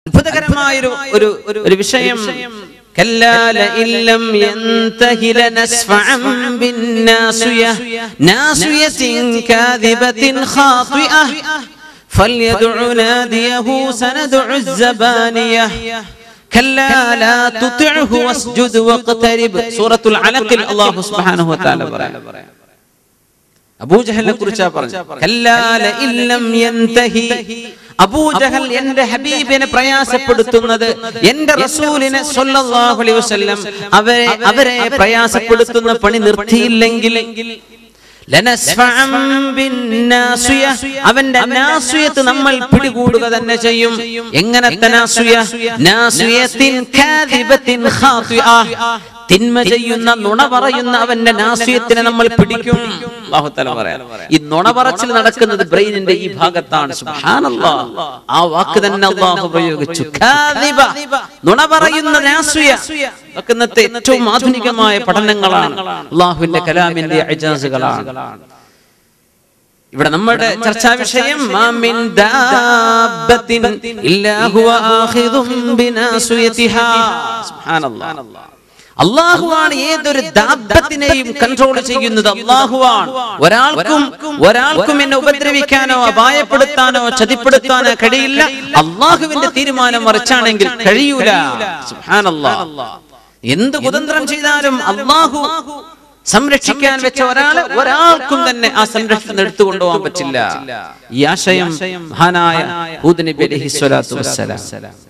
അത്ഭുതകരമായൊരു ഒരു ഒരു വിഷയം كلا لئن لم ينته لنسفعا بالناصية ناصية كاذبة خاطئة فليدع ناديه سندع الزبانية كلا لا تطعه واسجد واقترب سورة العلق الله سبحانه وتعالى പറയാം അബൂജഹലിനെ കുറിച്ചാ പറഞ്ഞു കല്ലാല ഇല്ലം യന്തഹി അബൂജഹൽ എന്റെ ഹബീബിനെ പ്രയാസപ്പെടുത്തുന്നത് എന്റെ റസൂലിനെ സ്വല്ലല്ലാഹു അലൈഹി വസല്ലം അവരെ അവരെ പ്രയാസപ്പെടുത്തുന്ന പണി നിർത്തിയില്ലെങ്കിൽ ലനസ്ഫഅം ബിന്നാസിയ. അവന്റെ നാസിയത്ത് നമ്മൾ പിടികൂടുക തന്നെ ചെയ്യും എങ്ങനത്തെ നാസിയ നാസിയത്തിൻ കാദിബത്തിൻ ഖാതിഅ. തിന്മ ചെയ്യുന്ന നുണ പറയുന്ന അവന്റെ നാസിയത്തിനെ നമ്മൾ പിടിക്കും അല്ലാഹു തആല പറയാം ഈ നുണ പറച്ചിൽ നടക്കുന്നത് ബ്രെയിനിന്റെ ഈ ഭാഗത്താണ് സുബ്ഹാനല്ലാഹ് ആ വാക്ക് തന്നെ അല്ലാഹു ഉപയോഗിച്ചു കാദിബ നുണ പറയുന്ന നാസിയ ഇതൊക്കെ ഇന്നത്തെ ഏറ്റവും ആധുനികമായ പഠനങ്ങളാണ് അള്ളാഹുവിന്റെ കലാമിന്റെ അജാസുകളാണ് ഇവിടെ നമ്മുടെ ചർച്ചാ വിഷയം മാ മിൻ ദാബത്തിൻ ഇല്ലാ ഹുവ ആഖിദും ബിനാസിയതിഹാ സുബ്ഹാനല്ലാഹ് അള്ളാഹുവാണ് ഏതൊരു ദാബത്തിനെയും കൺട്രോൾ ചെയ്യുന്നത് അള്ളാഹുവാണ് ഒരാൾക്കും ഒരാൾക്കും എന്നെ ഉപദ്രവിക്കാനോ അപായപ്പെടുത്താനോ ചതിപ്പെടുത്താനോ കഴിയില്ല അള്ളാഹുവിന്റെ തീരുമാനം മറിച്ചാണെങ്കിൽ കഴിയൂല സുബ്ഹാനല്ലാഹ് എന്ത് കുതന്ത്രം ചെയ്താലും അള്ളാഹു സംരക്ഷിക്കാൻ വെച്ച ഒരാള് ഒരാൾക്കും തന്നെ ആ സംരക്ഷണം എടുത്തു കൊണ്ടുപോകാൻ പറ്റില്ല ഈ ആശയം മഹാനായ ഹൂദ് നബി അലൈഹി സ്വലാത്തു വസ്സലാം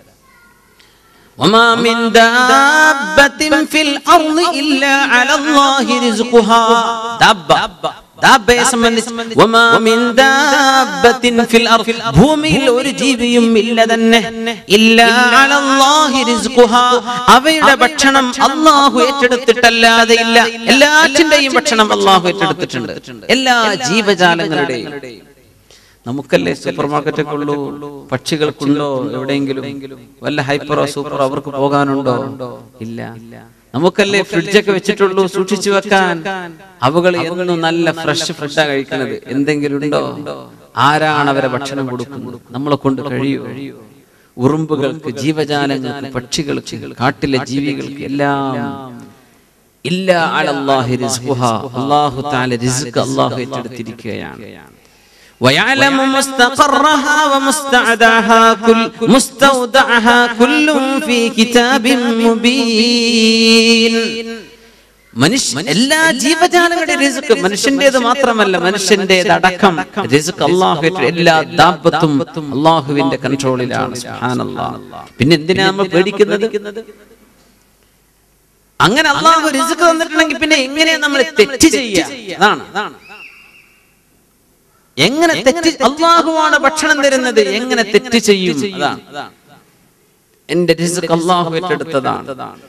وما من دابة في الأرض إلا على الله رزقها دابة ദാബയെ സംബന്ധിച്ച് വമാ മിൻ ദാബത്തിൻ ഫിൽ അർദ് ഭൂമിയിൽ ഒരു ജീവിയും ഇല്ല തന്നെ ഇല്ലാ അലല്ലാഹി റിസ്ഖുഹാ അവയുടെ ഭക്ഷണം അല്ലാഹു ഏറ്റെടുത്തിട്ടല്ലാതെ ഇല്ല എല്ലാറ്റിന്റെയും ഭക്ഷണം അല്ലാഹു ഏറ്റെടുത്തിട്ടുണ്ട് എല്ലാ ജീവജാലങ്ങളുടെയും നമുക്കല്ലേ സൂപ്പർ മാർക്കറ്റൊക്കെ ഉള്ളൂ പക്ഷികൾക്കുണ്ടോ എവിടെയെങ്കിലും വല്ല ഹൈപ്പറോ സൂപ്പറോ അവർക്ക് പോകാനുണ്ടോ ഇല്ല നമുക്കല്ലേ ഫ്രിഡ്ജൊക്കെ വെച്ചിട്ടുള്ളൂ സൂക്ഷിച്ചു വെക്കാൻ അവകൾ എന്നും നല്ല ഫ്രഷ് ഫ്രഷാ കഴിക്കുന്നത് എന്തെങ്കിലും ഉണ്ടോ ആരാണ് അവരെ ഭക്ഷണം കൊടുക്കുന്നത് നമ്മളെ കൊണ്ട് കഴിയോ ഉറുമ്പുകൾക്ക് ജീവജാലങ്ങൾക്ക് പക്ഷികൾക്ക് കാട്ടിലെ ജീവികൾക്ക് എല്ലാം ഇല്ല അലല്ലാഹി റിസ്ഖുഹാ അല്ലാഹു തആല റിസ്ക് അല്ലാഹു ഏറ്റെടുത്തിരിക്കുകയാണ് ويعلم مستقرها ومستعداها كل مستودعها كل في كتاب مبين മനുഷ്യ എല്ലാ ജീവജാലങ്ങളുടെ റിസ്ക് മനുഷ്യന്റേത് മാത്രമല്ല മനുഷ്യന്റേത് അടക്കം റിസ്ക് അള്ളാഹു ഏറ്റു- എല്ലാ ദാബത്തും അള്ളാഹുവിന്റെ കൺട്രോളിലാണ് സുബ്ഹാനല്ലാഹ്. പിന്നെ എന്തിനാ നമ്മൾ പേടിക്കുന്നത് അങ്ങനെ അള്ളാഹു റിസ്ക് തന്നിട്ടുണ്ടെങ്കിൽ പിന്നെ എങ്ങനെയാ നമ്മൾ തെറ്റ് ചെയ്യുക അതാണ് അതാണ് എങ്ങനെ തെറ്റ് അള്ളാഹുവാണ് ഭക്ഷണം തരുന്നത് എങ്ങനെ തെറ്റ് ചെയ്യും അതാണ് എന്റെ റിസ്ക് അള്ളാഹു ഏറ്റെടുത്തതാണ്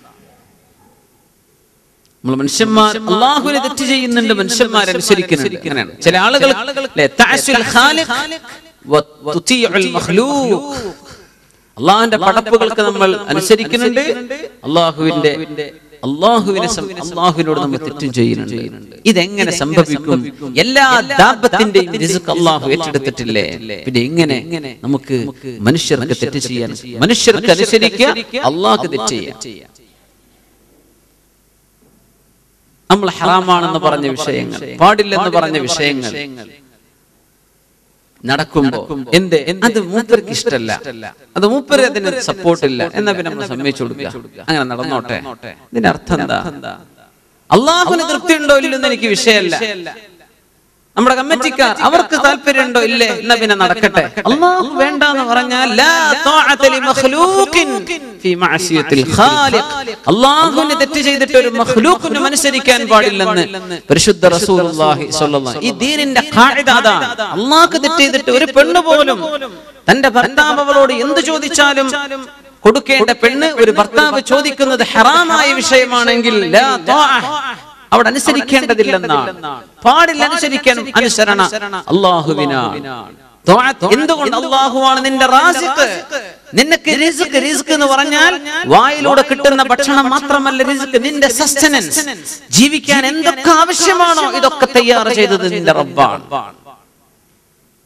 നമ്മൾ മനുഷ്യന്മാർ അള്ളാഹുവിനെ തെറ്റ് ചെയ്യുന്നുണ്ട് മനുഷ്യന്മാർ അനുസരിക്കുന്നുണ്ട് അങ്ങനെയാണ് ചില ആളുകൾ ല്ലേ, തഅസ്സുൽ ഖാലിഖ് വ തുതീഉൽ മഖ്ലൂഖ്. അള്ളാഹുവിന്റെ പടപ്പുകൾക്ക് നമ്മൾ അനുസരിക്കുന്നുണ്ട് അള്ളാഹുവിന്റെ അള്ളാഹുവിനെ സം- അള്ളാഹുവിനോട് നമ്മൾ തെറ്റും ചെയ്യുന്നുണ്ട് ഇതെങ്ങനെ സംഭവിക്കും എല്ലാ ദാപത്തിന്റെയും റിസ്ക് അള്ളാഹു ഏറ്റെടുത്തിട്ടില്ലേ പിന്നെ എങ്ങനെ നമുക്ക് മനുഷ്യർക്ക് തെറ്റ് ചെയ്യാൻ മനുഷ്യർക്ക് അനുസരിക്കുക അള്ളാഹ് തെറ്റ് ചെയ്യാം നമ്മൾ ഹറാമാണെന്ന് പറഞ്ഞ വിഷയങ്ങൾ പാടില്ലെന്ന് പറഞ്ഞ വിഷയങ്ങൾ നടക്കുമ്പോ എന്ത് അത് മൂപ്പർക്ക് ഇഷ്ടല്ല അത് മൂപ്പര് അതിന് സപ്പോർട്ട് ഇല്ല എന്നാ പിന്നെ നമ്മൾ സമ്മതിച്ചു കൊടുക്കുക അങ്ങനെ നടന്നോട്ടെ ഇതിന്റെ അർത്ഥം എന്താ അള്ളാഹുവിന് തൃപ്തി ഉണ്ടോ ഇല്ലെന്ന് എനിക്ക് വിഷയമല്ല നമ്മുടെ കമ്മിറ്റിക്കാർ അവർക്ക് താല്പര്യമുണ്ടോ ഇല്ലേ എന്നാ പിന്നെ നടക്കട്ടെ അള്ളാഹു വേണ്ട എന്ന് പറഞ്ഞാൽ ലാ ത്വാഅത ലി മഖ്ലൂഖിൻ ഫീ മഅസിയത്തിൽ ഖാലിഖ് അള്ളാഹുവിനെ തെറ്റ് ചെയ്തിട്ട് ഒരു മഖ്ലൂഖിനും അനുസരിക്കാൻ പാടില്ലെന്ന് പരിശുദ്ധ റസൂലുള്ളാഹി സ്വല്ലല്ലാഹു അലൈഹി ഈ ദീനിന്റെ ഖാഇദ അതാണ് അള്ളാഹ്ക്ക് തെറ്റ് ചെയ്തിട്ട് ഒരു പെണ്ണ് പോലും തന്റെ ഭർത്താവ് അവളോട് എന്ത് ചോദിച്ചാലും കൊടുക്കേണ്ട പെണ്ണ് ഒരു ഭർത്താവ് ചോദിക്കുന്നത് ഹറാമായ വിഷയമാണെങ്കിൽ ലാ ത്വാഅ അവിടെ അനുസരിക്കേണ്ടതില്ലെന്നാണ് പാടില്ല അനുസരിക്കാൻ അനുസരണ അള്ളാഹുവിനാണ് ത്വാഅത്ത് എന്തുകൊണ്ട് അള്ളാഹുവാണ് നിന്റെ റാസിഖ് നിനക്ക് റിസ്ക് റിസ്ക് എന്ന് പറഞ്ഞാൽ വായിലൂടെ കിട്ടുന്ന ഭക്ഷണം മാത്രമല്ല റിസ്ക് നിന്റെ സസ്റ്റനൻസ് ജീവിക്കാൻ എന്തൊക്കെ ആവശ്യമാണോ ഇതൊക്കെ തയ്യാർ ചെയ്തത് നിന്റെ റബ്ബാണ്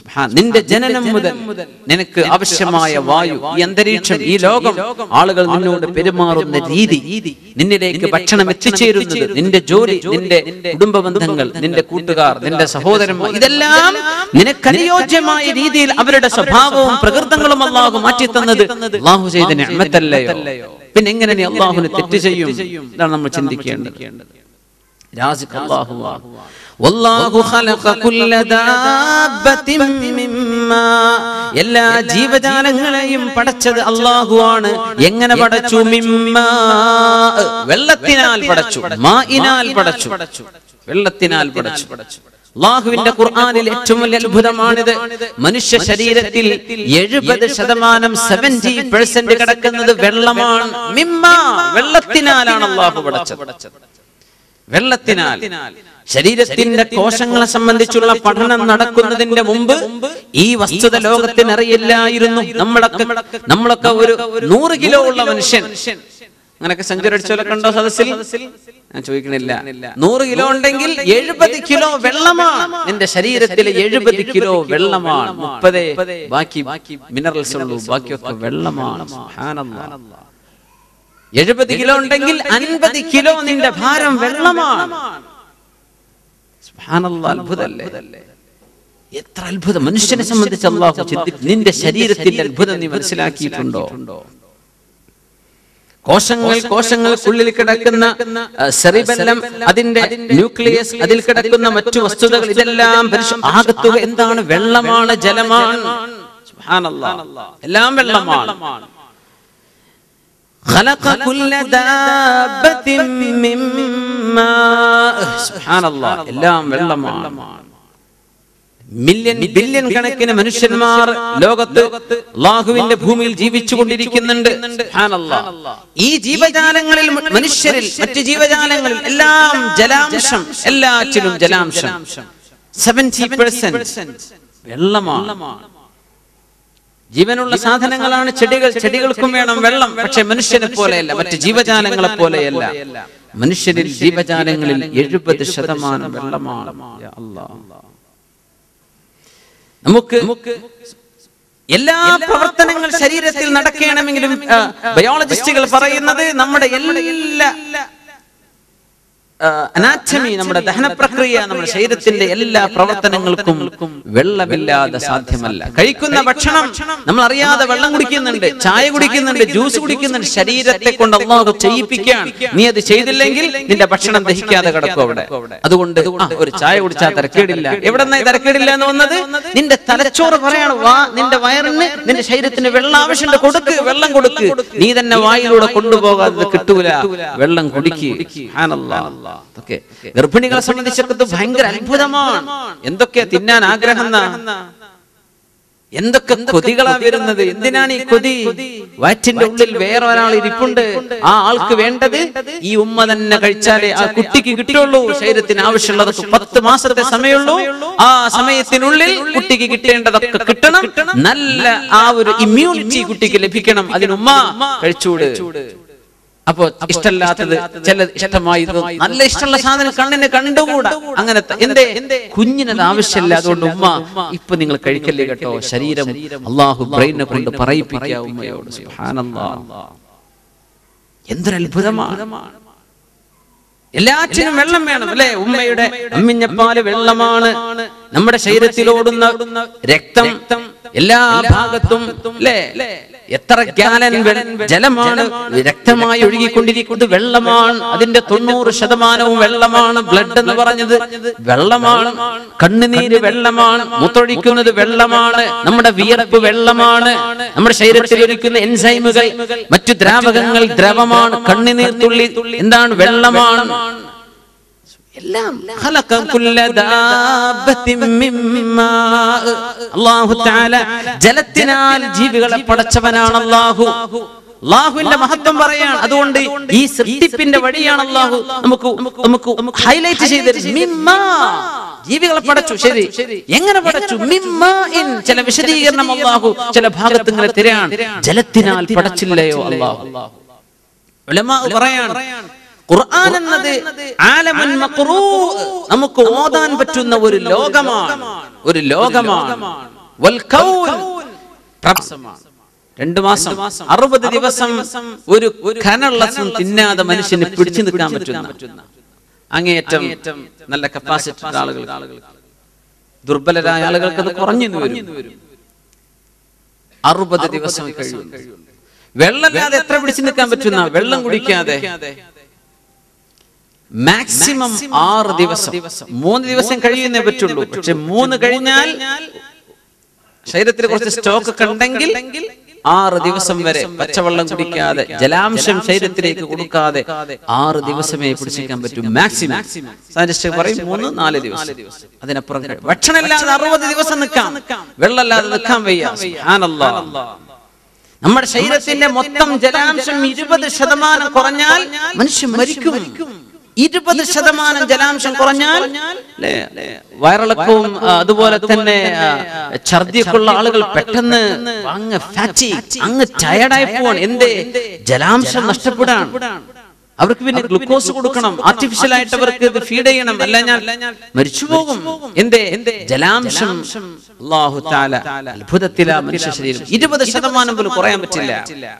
സുബ്ഹാൻ. നിന്റെ ജനനം മുതൽ നിനക്ക് ആവശ്യമായ വായു ഈ അന്തരീക്ഷം ഈ ലോകം ആളുകൾ നിന്നോട് പെരുമാറുന്ന രീതി നിന്നിലേക്ക് ഭക്ഷണം എത്തിച്ചേരുന്നത് നിന്റെ ജോലി നിന്റെ കുടുംബ ബന്ധങ്ങൾ നിന്റെ കൂട്ടുകാർ നിന്റെ സഹോദരന്മാർ ഇതെല്ലാം നിനക്കനുയോജ്യമായ രീതിയിൽ അവരുടെ സ്വഭാവവും പ്രകൃതങ്ങളും അള്ളാഹു മാറ്റിത്തന്നത് അള്ളാഹു ചെയ്ത നിഅമത്തല്ലയോ പിന്നെ എങ്ങനെ നീ അള്ളാഹുന് തെറ്റ് ചെയ്യും ഇതാണ് നമ്മൾ ചിന്തിക്കേണ്ടത് രാസിഖ് അല്ലാഹുവാണ്. വല്ലാഹു ഖലഖ കുല്ല ദാബത്തിൻ മിമ്മാ. എല്ലാ ജീവജാലങ്ങളെയും പടച്ചത് അള്ളാഹുവാണ് എങ്ങനെ പടച്ചു മിമ്മാ വെള്ളത്തിനാൽ പടച്ചു മാഇനാൽ പടച്ചു വെള്ളത്തിനാൽ പടച്ചു അള്ളാഹുവിന്റെ ഖുർആനിൽ ഏറ്റവും വലിയ അത്ഭുതമാണിത് മനുഷ്യ ശരീരത്തിൽ എഴുപത് ശതമാനം സെവന്റി പെർസെന്റ് കിടക്കുന്നത് വെള്ളമാണ് മിമ്മ വെള്ളത്തിനാലാണ് അള്ളാഹു പടച്ചത് വെള്ളത്തിനാൽ ശരീരത്തിന്റെ കോശങ്ങളെ സംബന്ധിച്ചുള്ള പഠനം നടക്കുന്നതിന്റെ മുമ്പ് ഈ വസ്തുത ലോകത്തിന് അറിയില്ലായിരുന്നു നമ്മളൊക്കെ നമ്മളൊക്കെ ഒരു നൂറ് കിലോ ഉള്ള മനുഷ്യൻ അങ്ങനൊക്കെ സെഞ്ചുറി അടിച്ചോലൊക്കെ ഉണ്ടോ സദസ്സിൽ ഞാൻ ചോദിക്കണില്ല നൂറ് കിലോ ഉണ്ടെങ്കിൽ എഴുപത് കിലോ വെള്ളമാണ് നിന്റെ ശരീരത്തിലെ എഴുപത് കിലോ വെള്ളമാണ് മുപ്പത് ബാക്കി മിനറൽസ് ഉള്ളൂ ബാക്കിയൊക്കെ വെള്ളമാണ് സുബ്ഹാനല്ലാഹ്. എഴുപത് കിലോ ഉണ്ടെങ്കിൽ അൻപത് കിലോ നിന്റെ ഭാരം വെള്ളമാണ് സുബ്ഹാനല്ലാഹ്, അത്ഭുതമല്ലേ എത്ര അത്ഭുതം മനുഷ്യനെ സംബന്ധിച്ച് അള്ളാഹു ചിന്തി നിന്റെ ശരീരത്തിന്റെ അത്ഭുതം നീ മനസ്സിലാക്കിയിട്ടുണ്ടോ കോശങ്ങൾ കോശങ്ങൾക്കുള്ളിൽ കിടക്കുന്ന സെറിബെല്ലം അതിന്റെ ന്യൂക്ലിയസ് അതിൽ കിടക്കുന്ന മറ്റു വസ്തുതകൾ ഇതെല്ലാം പരിശു- ആകത്തുക എന്താണ് വെള്ളമാണ് ജലമാണ് സുബ്ഹാനല്ലാഹ്. എല്ലാം വെള്ളമാണ് خلق كل دابة من ماء سبحان الله എല്ലാം വെള്ളമാണ് മില്യൺ ബില്യൺ കണക്കിന് മനുഷ്യന്മാർ ലോകത്ത് അള്ളാഹുവിന്റെ ഭൂമിയിൽ ജീവിച്ചു കൊണ്ടിരിക്കുന്നുണ്ട് സുബ്ഹാനല്ലാഹ്. ഈ ജീവജാലങ്ങളിൽ മ- മനുഷ്യരിൽ മറ്റു ജീവജാലങ്ങളിൽ എല്ലാം ജലാംശം എല്ലാറ്റിലും ജലാംശം സെവൻറ്റി വെള്ളമാണ് ജീവനുള്ള സാധനങ്ങളാണ് ചെടികൾ ചെടികൾക്കും വേണം വെള്ളം പക്ഷെ മനുഷ്യനെ പോലെയല്ല മറ്റ് ജീവജാലങ്ങളെ പോലെയല്ല മനുഷ്യരിൽ ജീവജാലങ്ങളിൽ എഴുപത് ശതമാനം വെള്ളമാണ് യാ അല്ലാഹ്. നമുക്ക് എല്ലാ പ്രവർത്തനങ്ങൾ ശരീരത്തിൽ നടക്കണമെങ്കിലും ബയോളജിസ്റ്റുകൾ പറയുന്നത് നമ്മുടെ എല്ലാ അനാറ്റമി നമ്മുടെ ദഹന പ്രക്രിയ നമ്മുടെ ശരീരത്തിന്റെ എല്ലാ പ്രവർത്തനങ്ങൾക്കും വെള്ളമില്ലാതെ സാധ്യമല്ല കഴിക്കുന്ന ഭക്ഷണം നമ്മൾ അറിയാതെ വെള്ളം കുടിക്കുന്നുണ്ട് ചായ കുടിക്കുന്നുണ്ട് ജ്യൂസ് കുടിക്കുന്നുണ്ട് ശരീരത്തെ കൊണ്ട് അള്ളാഹു ചെയ്യിപ്പിക്കാൻ നീ അത് ചെയ്തില്ലെങ്കിൽ നിന്റെ ഭക്ഷണം ദഹിക്കാതെ കിടക്കും അവിടെ അതുകൊണ്ട് ആ, ഒരു ചായ കുടിച്ചാൽ തിരക്കേടില്ല എവിടെ നിന്നായി തിരക്കേടില്ല എന്ന് വന്നത് നിന്റെ തലച്ചോറ് പറയാണ് വാ നിന്റെ വയറിന് നിന്റെ ശരീരത്തിന് വെള്ളം ആവശ്യമുണ്ട് കൊടുക്ക് വെള്ളം കൊടുക്ക് നീ തന്നെ വായിലൂടെ കൊണ്ടുപോകാതെ കിട്ടൂല വെള്ളം കുടിക്ക് ഓക്കെ ഗർഭിണികളെ സംബന്ധിച്ചൊക്കെ ഇത് ഭയങ്കര അത്ഭുതമാണ് എന്തൊക്കെയാ തിന്നാൻ ആഗ്രഹം എന്നാ? എന്തൊക്കെ കൊതികളാ വരുന്നത് എന്തിനാണ് ഈ കൊതി വയറ്റിന്റെ ഉള്ളിൽ വേറെ ഒരാൾ ഇരിപ്പുണ്ട് ആ ആൾക്ക് വേണ്ടത് ഈ ഉമ്മ തന്നെ കഴിച്ചാലേ ആ കുട്ടിക്ക് കിട്ടുള്ളൂ ശരീരത്തിന് ആവശ്യമുള്ളതൊക്കെ പത്ത് മാസത്തെ സമയമുള്ളൂ ആ സമയത്തിനുള്ളിൽ കുട്ടിക്ക് കിട്ടേണ്ടതൊക്കെ കിട്ടണം നല്ല ആ ഒരു ഇമ്മ്യൂണിറ്റി കുട്ടിക്ക് ലഭിക്കണം അതിന് ഉമ്മ കഴിച്ചൂട് അപ്പോ ഇഷ്ടമല്ലാത്തത് ചില ഇഷ്ടമായി തോന്നും. നല്ല ഇഷ്ടമുള്ള സാധനം കണ്ണിന് കണ്ടുകൂടാ അങ്ങനത്തെ എന്തേ കുഞ്ഞിനത് ആവശ്യമില്ല അതുകൊണ്ട് ഉമ്മ ഇപ്പൊ നിങ്ങൾ കഴിക്കല്ലേ കേട്ടോ ശരീരം അള്ളാഹു ബ്രെയിനെ കൊണ്ട് പറയിപ്പിക്കുക ഉമ്മയോട് സുബ്ഹാനല്ലാഹ്. എന്തൊരു അത്ഭുതമാണ് എല്ലാറ്റിനും വെള്ളം വേണം അല്ലെ ഉമ്മയുടെ അമ്മിഞ്ഞപ്പാല് വെള്ളമാണ് നമ്മുടെ ശരീരത്തിലോടുന്ന രക്തം എല്ലാ ഭാഗത്തും അല്ലേ എത്ര ഗ്യാലൻ വെ- ജലമാണ് രക്തമായി ഒഴുകിക്കൊണ്ടിരിക്കുന്നത് വെള്ളമാണ് അതിന്റെ തൊണ്ണൂറ് ശതമാനവും വെള്ളമാണ് ബ്ലഡ് എന്ന് പറഞ്ഞത് വെള്ളമാണ് കണ്ണുനീര് വെള്ളമാണ് മൂത്തൊഴിക്കുന്നത് വെള്ളമാണ് നമ്മുടെ വിയർപ്പ് വെള്ളമാണ് നമ്മുടെ ശരീരത്തിൽ ഒലിക്കുന്ന എൻസൈമുകൾ മറ്റു ദ്രാവകങ്ങൾ ദ്രവമാണ് കണ്ണുനീർ തുള്ളി എന്താണ് വെള്ളമാണ് എല്ലാം ഖലഖ കുല്ല ദാബത്തിൻ മിമ്മാ. അല്ലാഹു തആല ജലത്തിനാൽ ജീവികളെ പടച്ചവനാണ് അല്ലാഹു അള്ളാഹുവിന്റെ മഹത്വം പറയാണ് അതുകൊണ്ട് ഈ സൃഷ്ടിപ്പിന്റെ വഴിയാണ് അള്ളാഹു നമുക്ക് നമുക്ക് ഹൈലൈറ്റ് ചെയ്തത് മിമ്മാ. ജീവികളെ പടച്ചു ശരി എങ്ങനെ പടച്ചു മിമ്മാഇൻ. ചില വിശദീകരണം അള്ളാഹു ചില ഭാഗത്ത് ഇങ്ങനെ തരാൻ ജലത്തിനാൽ പടച്ചില്ലയോ അള്ളാഹു ഉലമാ പറയാണ് ഖുർആൻ എന്നത് ആലമുൻ മഖ്റൂ നമുക്ക് ഓതാൻ പറ്റുന്ന ഒരു ലോകമാണ് ഒരു ലോകമാണ് വൽ കൗൻ പ്രപ്സമാണ് രണ്ടു മാസം അറുപത് ദിവസം ഒരു ഖനുള്ള തിന്നാതെ മനുഷ്യന് പിടിച്ചു നിൽക്കാൻ പറ്റുന്ന അങ്ങേയറ്റം നല്ല കപ്പാസിറ്റി ആളുകൾ ദുർബലരായ ആളുകൾക്ക് അത് കുറഞ്ഞു വരും അറുപത് ദിവസം കഴിയും വെള്ളമില്ലാതെ എത്ര പിടിച്ചു നിൽക്കാൻ പറ്റുന്ന വെള്ളം കുടിക്കാതെ മാക്സിമം ആറ് ദിവസം മൂന്ന് ദിവസം കഴിയുന്നേ പറ്റുള്ളൂ പക്ഷെ മൂന്ന് കഴിഞ്ഞാൽ ശരീരത്തിൽ കുറച്ച് സ്റ്റോക്ക് ഒക്കെ ഉണ്ടെങ്കിൽ ആറ് ദിവസം വരെ പച്ചവെള്ളം കുടിക്കാതെ ജലാംശം ശരീരത്തിലേക്ക് കൊടുക്കാതെ ആറ് ദിവസമേ പിടിച്ചിരിക്കാൻ പറ്റൂ മാക്സിമം സയന്റിസ്റ്റ് പറയും മൂന്ന് നാല് ദിവസം അതിനപ്പുറം കഴിയും. ഭക്ഷണമില്ലാതെ അറുപത് ദിവസം നിൽക്കാം വെള്ളമില്ലാതെ നിൽക്കാൻ വയ്യ സുബ്ഹാനല്ലാഹ്. നമ്മുടെ ശരീരത്തിന്റെ മൊത്തം ജലാംശം ഇരുപത് ശതമാനം കുറഞ്ഞാൽ മനുഷ്യൻ മരിക്കും ഇരുപത് ശതമാനം ജലാംശം കുറഞ്ഞാൽ ല്ലേ, വയറിളക്കവും ആ, അതുപോലെ തന്നെ ആ, ഛർദിയൊക്കെ ഉള്ള ആളുകൾ പെട്ടെന്ന് അങ്ങ് ഫാറ്റി അങ്ങ് ടയർഡായി പോവാണ് എന്തേ ജലാംശം നഷ്ടപ്പെടാൻ അവർക്ക് പിന്നെ ഗ്ലൂക്കോസ് കൊടുക്കണം ആർട്ടിഫിഷ്യൽ ആയിട്ട് അവർക്ക് ഇത് ഫീഡ് ചെയ്യണം അല്ല ഞാൻ മരിച്ചു പോകും എന്തേ ജലാംശം അല്ലാഹു തആല അത്ഭുതത്തിലാ മനുഷ്യ ശരീരം ഇരുപത് ശതമാനം പോലും കുറയാൻ പറ്റില്ല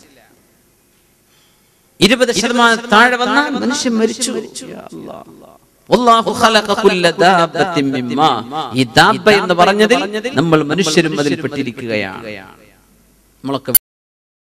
ഇരുപത് ശതമാനം താഴെ വന്നാൽ മനുഷ്യൻ മരിച്ചു യാ അല്ലാഹ്. വല്ലാഹു ഖലഖ കുല്ല ദാബത്തിൻ മിമ്മാ. ഈ ദാബ എന്ന് പറഞ്ഞതിൽ നമ്മൾ മനുഷ്യരും അതിൽ പെട്ടിരിക്കുകയാണ് നമ്മളൊക്കെ